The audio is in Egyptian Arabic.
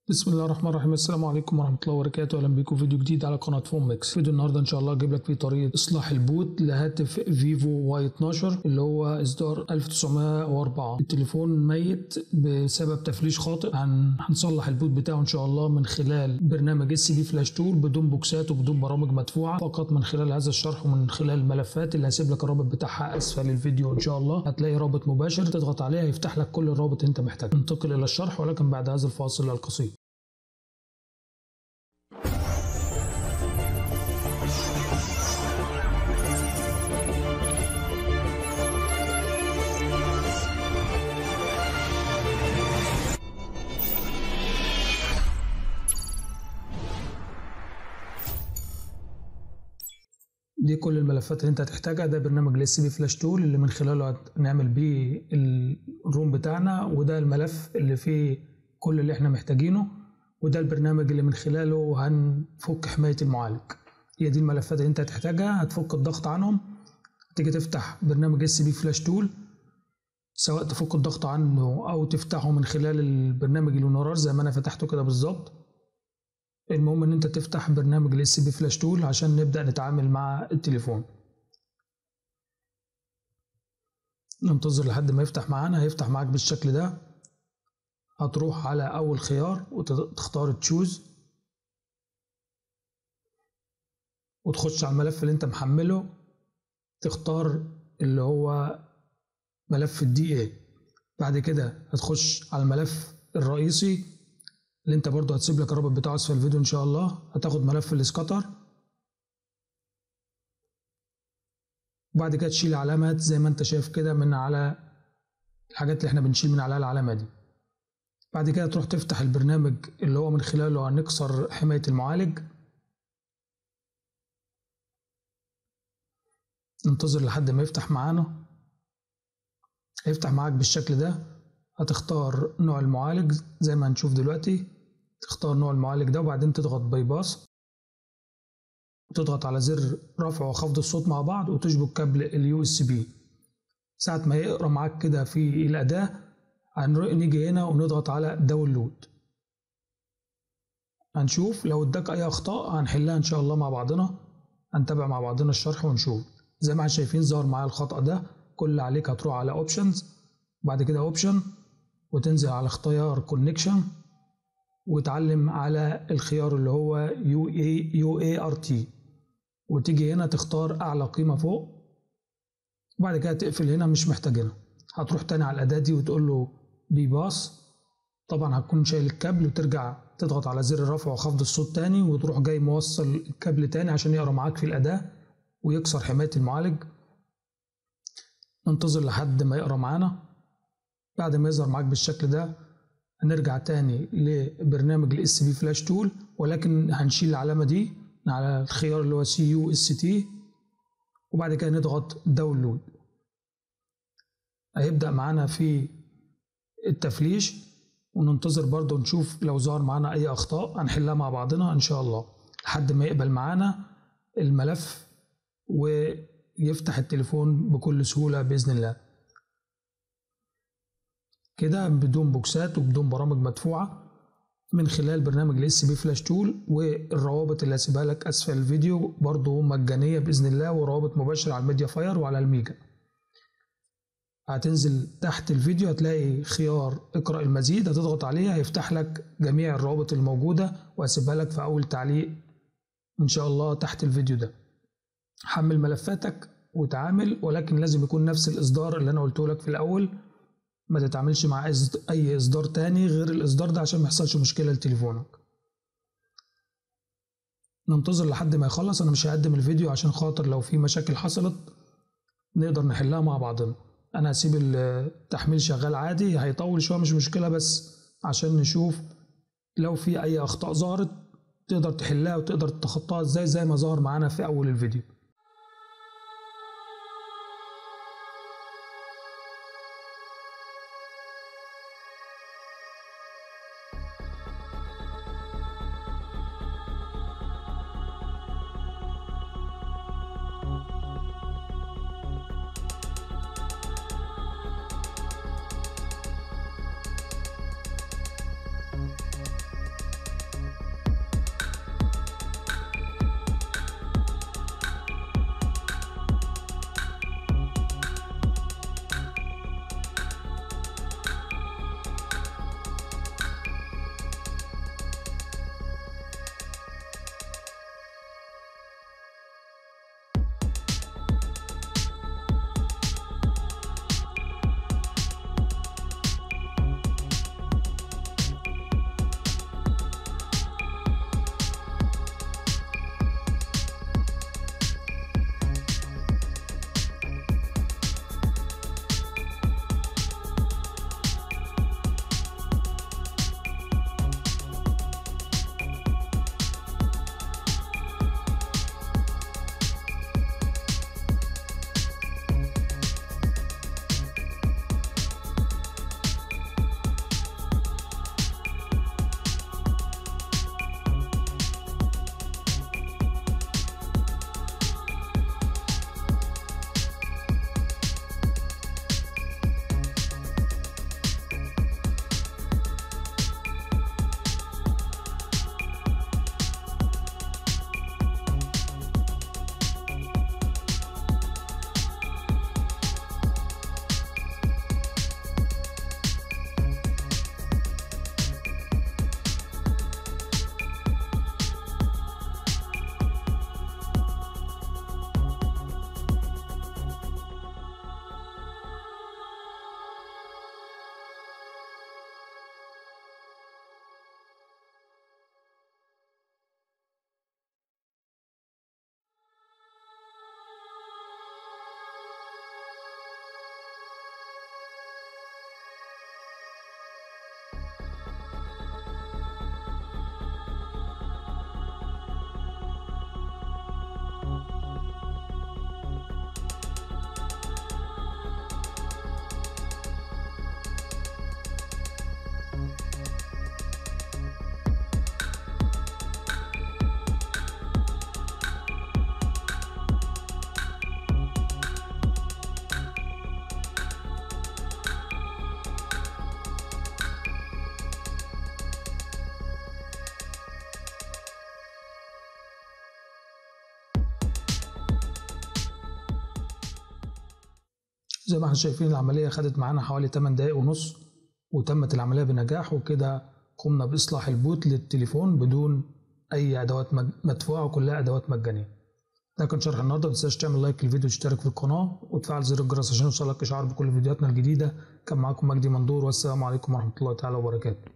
بسم الله الرحمن الرحيم السلام عليكم ورحمه الله وبركاته اهلا بيكم في فيديو جديد على قناه فون ميكس فيديو النهارده ان شاء الله اجيب لك فيه طريقه اصلاح البوت لهاتف فيفو واي 12 اللي هو اصدار 1904 التليفون ميت بسبب تفليش خاطئ هن... هنصلح البوت بتاعه ان شاء الله من خلال برنامج اس بي فلاش تول بدون بوكسات وبدون برامج مدفوعه فقط من خلال هذا الشرح ومن خلال الملفات اللي هسيب لك الرابط بتاعها اسفل الفيديو ان شاء الله هتلاقي رابط مباشر تضغط عليه هيفتح لك كل الرابط اللي انت محتاجه ننتقل الى الشرح ولكن بعد هذا الفاصل القصير دي كل الملفات اللي انت هتحتاجها ده برنامج الاس بي فلاش تول اللي من خلاله هنعمل بيه الروم بتاعنا وده الملف اللي فيه كل اللي احنا محتاجينه وده البرنامج اللي من خلاله هنفك حماية المعالج هي دي الملفات اللي انت هتحتاجها هتفك الضغط عنهم تيجي تفتح برنامج اس بي فلاش تول سواء تفك الضغط عنه او تفتحه من خلال البرنامج الونورار زي ما انا فتحته كده بالظبط المهم ان انت تفتح برنامج الاس بي فلاش تول عشان نبدا نتعامل مع التليفون ننتظر لحد ما يفتح معانا هيفتح معاك بالشكل ده هتروح على اول خيار وتختار تشوز وتخش على الملف اللي انت محمله تختار اللي هو ملف الدي اي بعد كده هتخش على الملف الرئيسي اللي انت برضو هتسيب لك الرابط بتاعه اسفل الفيديو ان شاء الله هتاخد ملف الاسكتر وبعد كده تشيل علامات زي ما انت شايف كده من على الحاجات اللي احنا بنشيل من عليها العلامه دي بعد كده تروح تفتح البرنامج اللي هو من خلاله هنكسر حمايه المعالج ننتظر لحد ما يفتح معانا هيفتح معاك بالشكل ده هتختار نوع المعالج زي ما هنشوف دلوقتي تختار نوع المعالج ده وبعدين تضغط باي باس وتضغط على زر رفع وخفض الصوت مع بعض وتشبك كابل اليو اس بي ساعة ما يقرا معاك كده في الأداة هنيجي هنا ونضغط على داونلود هنشوف لو اداك أي أخطاء هنحلها إن شاء الله مع بعضنا هنتابع مع بعضنا الشرح ونشوف زي ما احنا شايفين ظهر معايا الخطأ ده كل اللي عليك هتروح على اوبشنز بعد كده اوبشن وتنزل على اختيار كونكشن وتعلم على الخيار اللي هو يو اي يو اي ار تي وتيجي هنا تختار اعلى قيمه فوق وبعد كده تقفل هنا مش محتاجينها هتروح تاني على الاداه دي وتقول له بي باس طبعا هتكون شايل الكابل وترجع تضغط على زر الرفع وخفض الصوت تاني وتروح جاي موصل الكابل تاني عشان يقرا معاك في الاداه ويكسر حمايه المعالج ننتظر لحد ما يقرا معانا بعد ما يظهر معاك بالشكل ده هنرجع تاني لبرنامج الاس بي فلاش تول ولكن هنشيل العلامة دي على الخيار اللي هو سي يو اس تي وبعد كده نضغط داونلود هيبدأ معانا في التفليش وننتظر برضو نشوف لو ظهر معانا أي أخطاء هنحلها مع بعضنا إن شاء الله لحد ما يقبل معانا الملف ويفتح التليفون بكل سهولة بإذن الله كده بدون بوكسات وبدون برامج مدفوعة من خلال برنامج الاس بي فلاش تول والروابط اللي هسيبها لك اسفل الفيديو برضو مجانية بإذن الله وروابط مباشرة على الميديا فاير وعلى الميجا هتنزل تحت الفيديو هتلاقي خيار اقرأ المزيد هتضغط عليه هيفتح لك جميع الروابط الموجودة وهسيبها لك في أول تعليق إن شاء الله تحت الفيديو ده حمل ملفاتك وتعامل ولكن لازم يكون نفس الإصدار اللي أنا قلته لك في الأول ما تتعاملش مع اي اصدار تاني غير الاصدار ده عشان ما يحصلش مشكله لتليفونك ننتظر لحد ما يخلص انا مش هقدم الفيديو عشان خاطر لو في مشاكل حصلت نقدر نحلها مع بعضنا انا هسيب التحميل شغال عادي هيطول شويه مش مشكله بس عشان نشوف لو في اي اخطاء ظهرت تقدر تحلها وتقدر تتخطاها ازاي زي ما ظهر معانا في اول الفيديو زي ما احنا شايفين العملية خدت معانا حوالي 8 دقايق ونص وتمت العملية بنجاح وكده قمنا بإصلاح البوت للتليفون بدون أي أدوات مدفوعة وكلها أدوات مجانية ده كان شرح النهارده متنساش تعمل لايك للفيديو وتشترك في القناة وتفعل زر الجرس عشان يوصلك إشعار بكل فيديوهاتنا الجديدة كان معاكم مجدي مندور والسلام عليكم ورحمة الله تعالى وبركاته